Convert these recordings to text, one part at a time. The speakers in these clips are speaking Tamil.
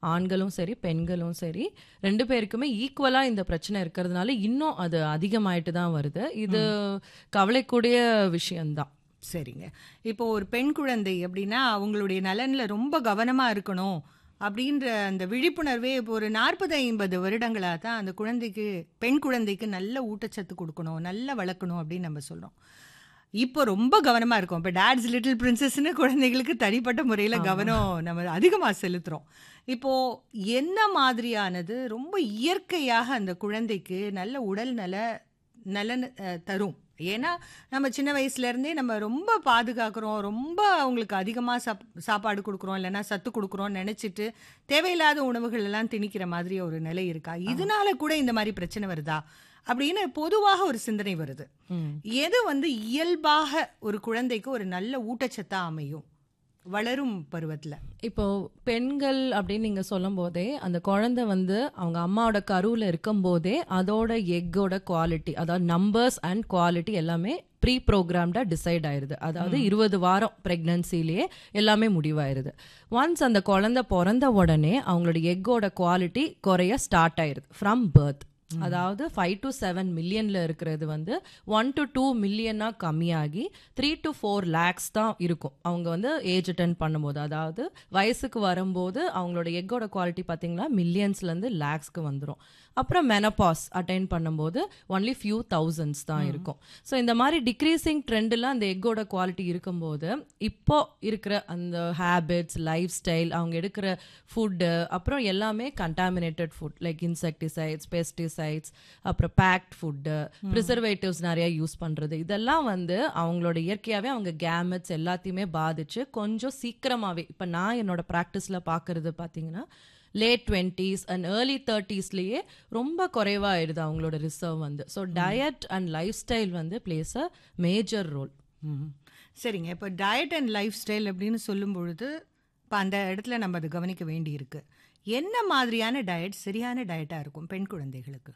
ஆண்களும் சரி பெண்களும் சரி ரெண்டு பேருக்குமே ஈக்குவலா இந்த பிரச்சனை இருக்கிறதுனால இன்னும் அது அதிகமாயிட்டு தான் வருது இது கவலைக்கூடிய விஷயம்தான் சரிங்க இப்போ ஒரு பெண் குழந்தை அப்படின்னா அவங்களுடைய நலன்ல ரொம்ப கவனமா இருக்கணும் அப்படின்ற அந்த விழிப்புணர்வே இப்போ ஒரு நாற்பது ஐம்பது வருடங்களாக தான் அந்த குழந்தைக்கு பெண் குழந்தைக்கு நல்ல ஊட்டச்சத்து கொடுக்கணும் நல்லா வளர்க்கணும் அப்படின்னு நம்ம சொல்றோம் இப்போ ரொம்ப கவனமா இருக்கும் இப்போ டேட்ஸ் லிட்டில் பிரின்சஸ்னு குழந்தைகளுக்கு தனிப்பட்ட முறையில் கவனம் நம்ம அதிகமாக செலுத்துறோம் இப்போ என்ன மாதிரியானது ரொம்ப இயற்கையாக அந்த குழந்தைக்கு நல்ல உடல் நல நலன் அஹ், தரும் ஏன்னா நம்ம சின்ன வயசுல இருந்தே நம்ம ரொம்ப பாதுகாக்கிறோம் ரொம்ப அவங்களுக்கு அதிகமாக சாப் சாப்பாடு கொடுக்குறோம் இல்லைன்னா சத்து கொடுக்குறோம் நினைச்சிட்டு தேவையில்லாத உணவுகள் எல்லாம் திணிக்கிற மாதிரி ஒரு நிலை இருக்கா இதனால கூட இந்த மாதிரி பிரச்சனை வருதா அப்படின்னு பொதுவாக ஒரு சிந்தனை வருது ம். எது வந்து இயல்பாக ஒரு குழந்தைக்கு ஒரு நல்ல ஊட்டச்சத்தா அமையும் வளரும் பருவத்துல இப்போ பெண்கள் அப்படின்னு நீங்க சொல்லும் போதே அந்த குழந்தை வந்து அவங்க அம்மாவோட கருவில் இருக்கும் போதே அதோட எக்கோட குவாலிட்டி அதாவது நம்பர்ஸ் அண்ட் குவாலிட்டி எல்லாமே ப்ரீ ப்ரோக்ராம்டா டிசைட் ஆயிருது அதாவது இருபது வாரம் பிரெக்னன்சிலேயே எல்லாமே முடிவாயிருது ஒன்ஸ் அந்த குழந்தை பிறந்த உடனே அவங்களோட எக்கோட குவாலிட்டி குறைய ஸ்டார்ட் ஆயிருது ஃப்ரம் பர்த் அதாவது ஃபைவ் டு செவன் மில்லியன்ல இருக்கிறது வந்து ஒன் டு டூ மில்லியனா கம்மியாகி த்ரீ டு ஃபோர் லேக்ஸ் தான் இருக்கும் அவங்க வந்து ஏஜ் அட்டன் பண்ணும்போது அதாவது வயசுக்கு வரும்போது அவங்களோட எக்கோட குவாலிட்டி பார்த்தீங்கன்னா மில்லியன்ஸ்லேருந்து லேக்ஸ்க்கு வந்துடும் அப்புறம் மெனபாஸ் அட்டைன் பண்ணும்போது ஒன்லி ஃபியூ தௌசண்ட்ஸ் தான் இருக்கும் ஸோ இந்த மாதிரி டிக்ரீசிங் ட்ரெண்டில் அந்த எக்கோட குவாலிட்டி இருக்கும்போது இப்போ இருக்கிற அந்த ஹேபிட்ஸ் லைஃப் ஸ்டைல் அவங்க எடுக்கிற ஃபுட்டு அப்புறம் எல்லாமே contaminated food like insecticides pesticides அப்புறம் பேக்ட் ஃபுட்டு ப்ரிசர்வேட்டிவ்ஸ் நிறைய யூஸ் பண்ணுறது இதெல்லாம் வந்து அவங்களோட இயற்கையாகவே அவங்க கேமெட்ஸ் எல்லாத்தையுமே பாதிச்சு கொஞ்சம் சீக்கிரமாகவே இப்போ நான் என்னோட ப்ராக்டிஸில் பார்க்குறது பார்த்தீங்கன்னா லேட் டுவெண்ட்டீஸ் அண்ட் ஏர்லி தேர்ட்டிஸ்லேயே ரொம்ப குறைவாயிடுது அவங்களோட ரிசர்வ் வந்து so diet and lifestyle வந்து பிளேஸ் அ மேஜர் ரோல் ம். சரிங்க இப்போ டயட் அண்ட் லைஃப் ஸ்டைல் அப்படின்னு சொல்லும் பொழுது இப்போ அந்த இடத்துல நம்ம அதை கவனிக்க வேண்டியிருக்கு என்ன மாதிரியான டயட் சரியான டயட்டாக இருக்கும் பெண் குழந்தைகளுக்கு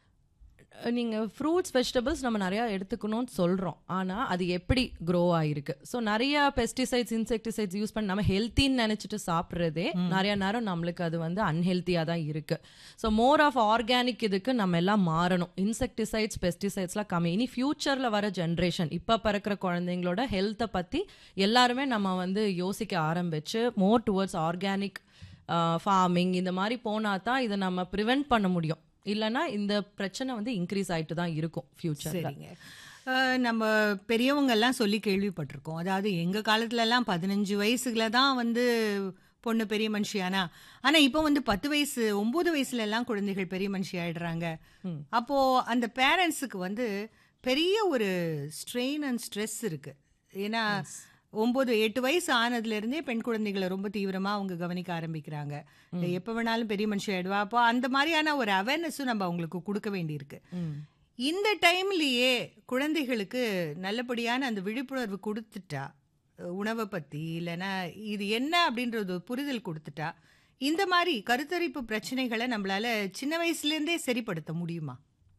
நீங்கள் ஃப்ரூட்ஸ் வெஜிடபிள்ஸ் நம்ம நிறையா எடுத்துக்கணும்னு சொல்கிறோம் ஆனால் அது எப்படி க்ரோ ஆகிருக்கு ஸோ நிறைய பெஸ்டிசைட்ஸ் இன்செக்டிசைட்ஸ் யூஸ் பண்ணி நம்ம ஹெல்த்தின்னு நினச்சிட்டு சாப்பிட்றதே நிறைய நேரம் நம்மளுக்கு அது வந்து அன்ஹெல்த்தியாக தான் இருக்குது ஸோ மோர் ஆஃப் ஆர்கானிக் இதுக்கு நம்ம எல்லாம் மாறணும் இன்செக்டிசைட்ஸ் பெஸ்டிசைட்ஸ்லாம் கம்மி இனி ஃபியூச்சரில் வர ஜென்ரேஷன் இப்போ பிறக்கிற குழந்தைங்களோட ஹெல்த்தை பற்றி எல்லாருமே நம்ம வந்து யோசிக்க ஆரம்பிச்சு மோர் டுவர்ட்ஸ் ஆர்கானிக் ஃபார்மிங் இந்த மாதிரி போனால் தான் இதை நம்ம ப்ரிவெண்ட் பண்ண முடியும் இல்லைன்னா இந்த பிரச்சனை வந்து இன்க்ரீஸ் ஆயிட்டு தான் இருக்கும் ஃபியூச்சரில் சரிங்க அஹ், நம்ம பெரியவங்க எல்லாம் சொல்லி கேள்விப்பட்டிருக்கோம் அதாவது எங்க காலத்துல எல்லாம் பதினஞ்சு வயசுல தான் வந்து பொண்ணு பெரிய மனுஷியானா ஆனா இப்போ வந்து பத்து வயசு ஒன்பது வயசுல எல்லாம் குழந்தைகள் பெரிய மனுஷி ஆயிடுறாங்க அப்போ அந்த பேரண்ட்ஸுக்கு வந்து பெரிய ஒரு ஸ்ட்ரெயின் அண்ட் ஸ்ட்ரெஸ் இருக்கு ஏன்னா ஒன்பது எட்டு வயசு ஆனதுல இருந்தே பெண் குழந்தைகளை ரொம்ப தீவிரமா அவங்க கவனிக்க ஆரம்பிக்கிறாங்க எப்ப வேணாலும் பெரிய மனுஷி ஆயிடுவா அப்போ அந்த மாதிரியான ஒரு அவேர்னஸும் நம்ம அவங்களுக்கு கொடுக்க வேண்டியிருக்கு இந்த டைம்லயே குழந்தைகளுக்கு நல்லபடியான அந்த விழிப்புணர்வு கொடுத்துட்டா அஹ் உணவை பத்தி இல்லைன்னா இது என்ன அப்படின்றது ஒரு புரிதல் கொடுத்துட்டா இந்த மாதிரி கருத்தரிப்பு பிரச்சனைகளை நம்மளால சின்ன வயசுல இருந்தே சரிப்படுத்த முடியுமா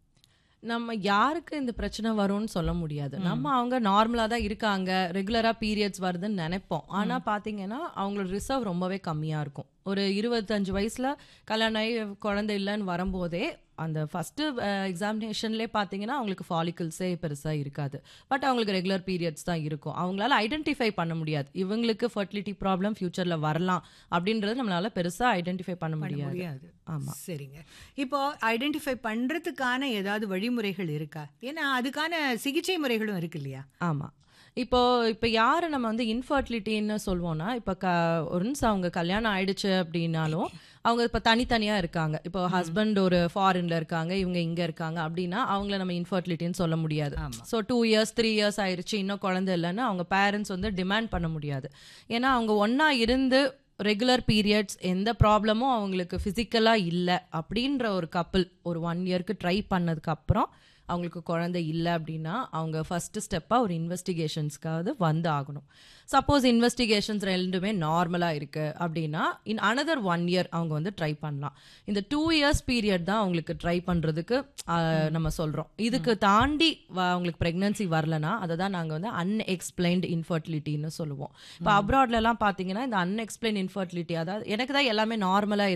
நம்ம யாருக்கு இந்த பிரச்சனை வரும்னு சொல்ல முடியாது நம்ம அவங்க நார்மலா தான் இருக்காங்க ரெகுலரா பீரியட்ஸ் வருதுன்னு நினைப்போம் ஆனா பாத்தீங்கன்னா அவங்களோட ரிசர்வ் ரொம்பவே கம்மியா இருக்கும் ஒரு இருபத்தஞ்சு வயசுல கல்யாணம் ஆகி குழந்தை இல்லைன்னு வரும்போதே அந்த ஃபர்ஸ்ட் எக்ஸாமினேஷன்லேயே பார்த்தீங்கன்னா அவங்களுக்கு ஃபாலிக்கல்ஸே பெருசா இருக்காது பட் அவங்களுக்கு ரெகுலர் பீரியட்ஸ் தான் இருக்கும் அவங்களால ஐடென்டிஃபை பண்ண முடியாது இவங்களுக்கு ஃபர்டிலிட்டி ப்ராப்ளம் ஃபியூச்சர்ல வரலாம் அப்படின்றது நம்மளால பெருசா ஐடென்டிஃபை பண்ண முடியாது முடியாது ஆமா. சரிங்க இப்போ ஐடென்டிஃபை பண்றதுக்கான ஏதாவது வழிமுறைகள் இருக்கா ஏன்னா அதுக்கான சிகிச்சை முறைகளும் இருக்கு இல்லையா ஆமா இப்போ இப்போ யாரை நம்ம வந்து இன்ஃபர்டிலிட்டின்னு சொல்லுவோம்னா இப்போ க ஒன்ஸ் அவங்க கல்யாணம் ஆயிடுச்சு அப்படின்னாலும் அவங்க இப்போ தனித்தனியாக இருக்காங்க இப்போ ஹஸ்பண்ட் ஒரு ஃபாரின்ல இருக்காங்க இவங்க இங்கே இருக்காங்க அப்படின்னா அவங்கள நம்ம இன்ஃபர்டிலிட்டின்னு சொல்ல முடியாது ஆமா. So two years three years ஆயிடுச்சு இன்னும் குழந்தை இல்லைன்னு அவங்க பேரண்ட்ஸ் வந்து டிமாண்ட் பண்ண முடியாது ஏன்னா அவங்க ஒன்றா இருந்து ரெகுலர் பீரியட்ஸ் எந்த ப்ராப்ளமும் அவங்களுக்கு ஃபிசிக்கலாக இல்லை அப்படின்ற ஒரு கப்பல் ஒரு ஒன் இயர்க்கு ட்ரை பண்ணதுக்கு அப்புறம் அவங்களுக்கு குழந்தை இல்லை அப்படின்னா அவங்க ஃபர்ஸ்ட் ஸ்டெப்பாக ஒரு இன்வெஸ்டிகேஷன்ஸ்க்காவது வந்து ஆகணும் சப்போஸ் இன்வெஸ்டிகேஷன்ஸ் ரெண்டுமே நார்மலாக இருக்கு அப்படின்னா இன் அனதர் ஒன் இயர் அவங்க வந்து ட்ரை பண்ணலாம் இந்த டூ இயர்ஸ் பீரியட் தான் அவங்களுக்கு ட்ரை பண்ணுறதுக்கு நம்ம சொல்கிறோம் இதுக்கு தாண்டி வ- அவங்களுக்கு ப்ரெக்னன்சி வரலனா அதை தான் நாங்கள் வந்து அன்எக்ஸ்பிளைன்டு இன்ஃபர்டிலிட்டின்னு சொல்லுவோம் இப்போ அப்ராட்லலாம் பார்த்தீங்கன்னா இந்த அன்எக்ஸ்பிளைன் இன்ஃபர்டிலிட்டி அதாவது எனக்கு தான் எல்லாமே நார்மலாக